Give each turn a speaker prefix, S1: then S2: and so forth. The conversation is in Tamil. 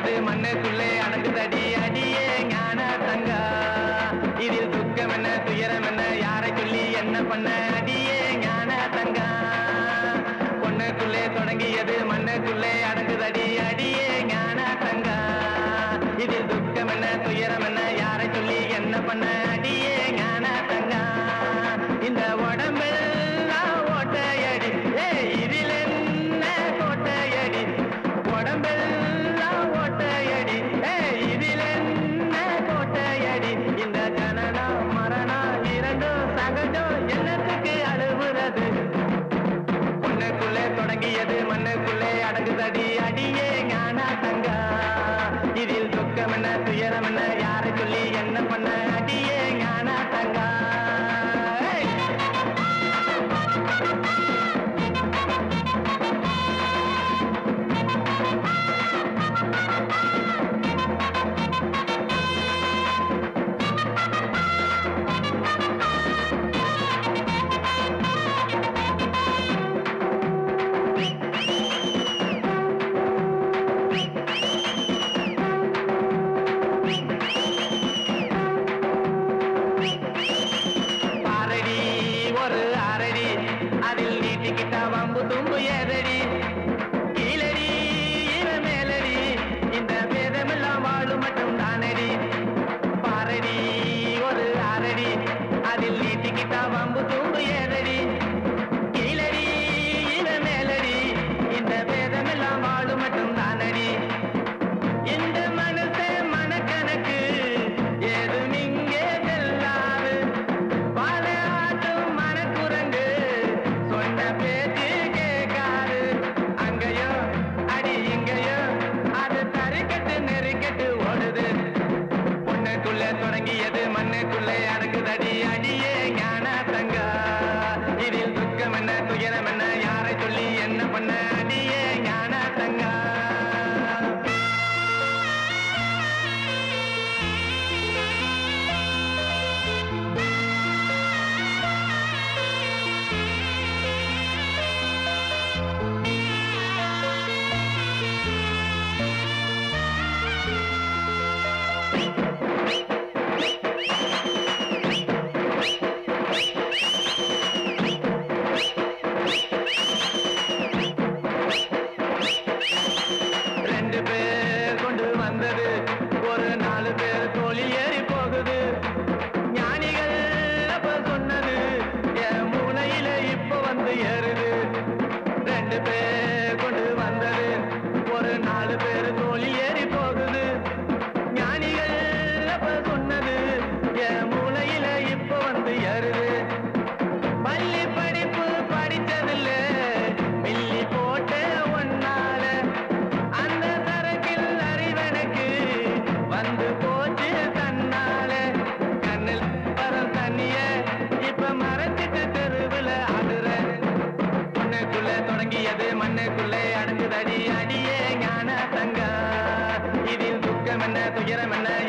S1: தொடங்கியது மண்ணுக்குள்ளே அடங்குதடி அடியே ஞான தங்கா இதில் துக்கம் என்ன துயரம் என்ன யாரை சொல்லி என்ன பண்ண அடியே ஞான தங்கா பொண்ணுக்குள்ளே தொடங்கியது மண்ணுக்குள்ளே அடங்குதடி அடியே ஞான தங்கா இதில் துக்கம் என்ன துயரம் என்ன யாரை சொல்லி என்ன பண்ண அடியே ஞான தங்கா இந்த உடம்பெல்லாம் ஓட்டையடி ஏ இதில் என்ன கோட்டையடி உடம்பெல்லாம் ஓட்டையடி ஏ இதில் என்ன கோட்டையடி இந்த ஜனனம் மரணம் இரண்டும் சகஜம் என்னத்துக்கு அழுவுறது பொண்ணுக்குள்ளே தொடங்கியது மண்ணுக்குள்ளே அடங்குதடி அடியே ஞான தங்கா இதில் துக்கம் என்ன துயரம் என்ன யாரை சொல்லி என்ன பண்ண அடியே ஞான தங்கா ஏய்! பாரடி ஒரு அரடி அதில் நீட்டிக்கிட்ட வம்பு தும்பு ஏதடி கீழடி இவ மேலடி இந்த வேதமெல்லாம் வாழும் மட்டும் தானடி பாரடி ஒரு அரடி அதில் நீட்டிக்கிட்ட வம்பு தும்பு ஏதடி கீழடி இவ மேலடி இந்த வேதமெல்லாம் வாழும் மட்டும் தானடி இந்த மனுஷன் மனக்கணக்கு ஏதும் இங்கே செல்லாது பாலையாட்டும் மனக்குரங்கு சொன்ன பேச்சு கேட்காது அங்கேயோ அடி இங்கேயோ அது தறிக்கட்டு நெருக்கட்டு ஓடுது பொண்ணுக்குள்ளே தொடங்கியது மண்ணுக்குள்ளே அடக்குதடி அடியே ஞான தங்கா இதில் துக்கம் என்ன துயரம் என்ன யாரை சொல்லி என்ன பண்ண அடியே ஞான தங்கா ரெண்டு பேர் கொண்டு வந்தது ஒரு நாலு பேர் தோளில் ஏறி போகுது ஞானிகள் அப்ப சொன்னது என் மூளையில இப்ப வந்து ஏறுது ரெண்டு பேர் கொண்டு வந்தது ஒரு நாலு பேர் தோளில் ஏறி போகுது ஞானிகள் அப்ப சொன்னது என் மூளையில இப்ப வந்து ஏறுது பள்ளி படிப்பு படிச்சதில்ல மில்லி போட்ட ஒன்னால அந்த சரக்கில் அறிவனுக்கு வந்து போச்சு தன்னால கண்ணில் வரும் தண்ணிய இப்ப மறைச்சிட்டு தெருவில் ஆடுற மண்ணுக்குள்ள தொடங்கியது மண்ணுக்குள்ளே அடங்குதடி அடியே ஞான தங்கா இதில் துக்கம் என்ன துயரம் என்ன